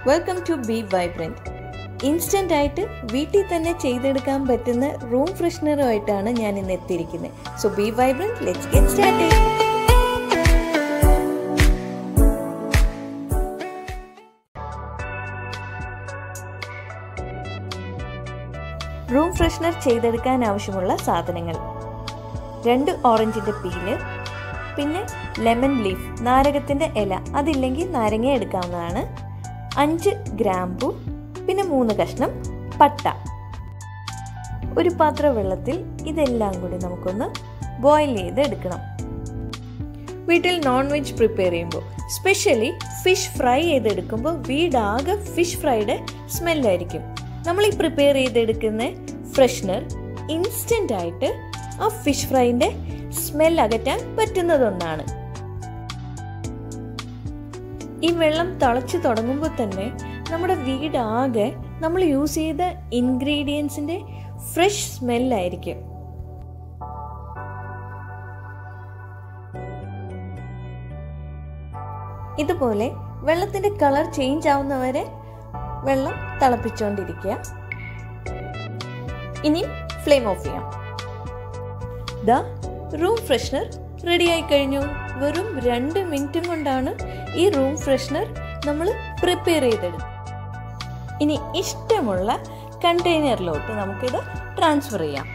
welcome to be vibrant instant ആയിട്ട് വീട്ടിൽ തന്നെ ചെയ്തെടുക്കാൻ പറ്റുന്ന റൂം ഫ്രഷ്നറുമായിട്ടാണ് ഞാൻ ഇന്ന് എത്തിയിരിക്കുന്നത് so be vibrant let's get started room freshener ചെയ്തെടുക്കാൻ ആവശ്യമുള്ള സാധനങ്ങൾ രണ്ട് ഓറഞ്ചിൻ്റെ പീല് പിന്നെ ലെമൺ ലീഫ് നാരകത്തിൻ്റെ ഇല അതില്ലെങ്കിൽ നാരങ്ങ എടുക്കാവുന്നതാണ് അഞ്ച് ഗ്രാമ്പു പിന്നെ മൂന്ന് കഷ്ണം പട്ട ഒരു പാത്രം വെള്ളത്തിൽ ഇതെല്ലാം കൂടി നമുക്കൊന്ന് ബോയിൽ ചെയ്ത് എടുക്കണം വീട്ടിൽ നോൺ വെജ് പ്രിപ്പയർ ചെയ്യുമ്പോൾ സ്പെഷ്യലി ഫിഷ് ഫ്രൈ ചെയ്തെടുക്കുമ്പോൾ വീടാകെ ഫിഷ് ഫ്രൈയുടെ സ്മെല്ലായിരിക്കും നമ്മൾ ഈ പ്രിപ്പയർ ചെയ്തെടുക്കുന്ന ഫ്രഷ്നർ ഇൻസ്റ്റൻ്റ് ആയിട്ട് ആ ഫിഷ് ഫ്രൈൻ്റെ സ്മെൽ അകറ്റാൻ പറ്റുന്നതൊന്നാണ് ഈ വെള്ളം തിളച്ച് തുടങ്ങുമ്പോൾ തന്നെ നമ്മുടെ വീടാകെ നമ്മൾ യൂസ് ചെയ്ത ഇൻഗ്രീഡിയൻസിൻ്റെ ഫ്രഷ് സ്മെല്ലായിരിക്കും ഇതുപോലെ വെള്ളത്തിന്റെ കളർ ചേഞ്ച് ആവുന്നവരെ വെള്ളം തിളപ്പിച്ചുകൊണ്ടിരിക്കുക ഇനി ഫ്ലെയിം ഓഫ് ചെയ്യാം ദ റൂം ഫ്രഷ്നർ റെഡി ആയി കഴിഞ്ഞു വെറും രണ്ട് മിനിറ്റും കൊണ്ടാണ് ഈ റൂം ഫ്രഷ്നർ നമ്മൾ പ്രിപ്പയർ ചെയ്തെടുക്കും ഇനി ഇഷ്ടമുള്ള കണ്ടെയ്നറിലോട്ട് നമുക്കിത് ട്രാൻസ്ഫർ ചെയ്യാം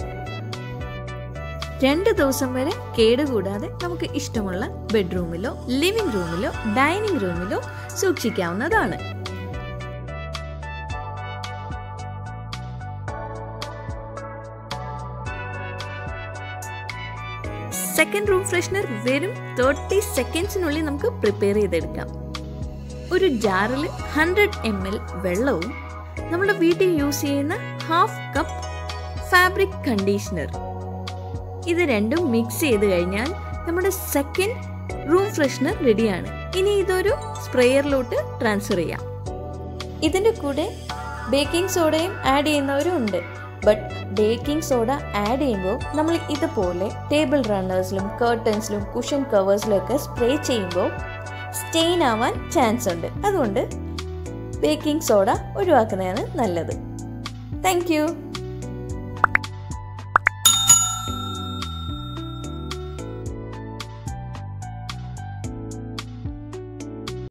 രണ്ട് ദിവസം വരെ കേടുകൂടാതെ നമുക്ക് ഇഷ്ടമുള്ള ബെഡ്റൂമിലോ ലിവിംഗ് റൂമിലോ ഡൈനിങ് റൂമിലോ സൂക്ഷിക്കാവുന്നതാണ് സെക്കൻഡ് റൂം ഫ്രഷ്നർ വെറും തേർട്ടി സെക്കൻഡ്സിനുള്ളിൽ നമുക്ക് പ്രിപ്പയർ ചെയ്തെടുക്കാം ഒരു ജാറിൽ ഹൺഡ്രഡ് എം എൽ വെള്ളവും നമ്മുടെ വീട്ടിൽ യൂസ് ചെയ്യുന്ന ഹാഫ് കപ്പ് ഫാബ്രിക് കണ്ടീഷണർ ഇത് രണ്ടും മിക്സ് ചെയ്ത് കഴിഞ്ഞാൽ നമ്മുടെ സെക്കൻഡ് റൂം ഫ്രഷ്നർ റെഡിയാണ് ഇനി ഇതൊരു സ്പ്രേയറിലോട്ട് ട്രാൻസ്ഫർ ചെയ്യാം ഇതിൻ്റെ കൂടെ ബേക്കിംഗ് സോഡയും ആഡ് ചെയ്യുന്നവരും ഉണ്ട് ബട്ട് ബേക്കിംഗ് സോഡ ആഡ് ചെയ്യുമ്പോൾ നമ്മൾ ഇതുപോലെ ടേബിൾ റണ്ണേഴ്സിലും കേർട്ടൻസിലും കുഷൻ കവേഴ്സിലും ഒക്കെ സ്പ്രേ ചെയ്യുമ്പോൾ സ്റ്റെയിൻ ആവാൻ ചാൻസ് ഉണ്ട് അതുകൊണ്ട് ബേക്കിംഗ് സോഡ ഒഴിവാക്കുന്നതാണ് നല്ലത് താങ്ക്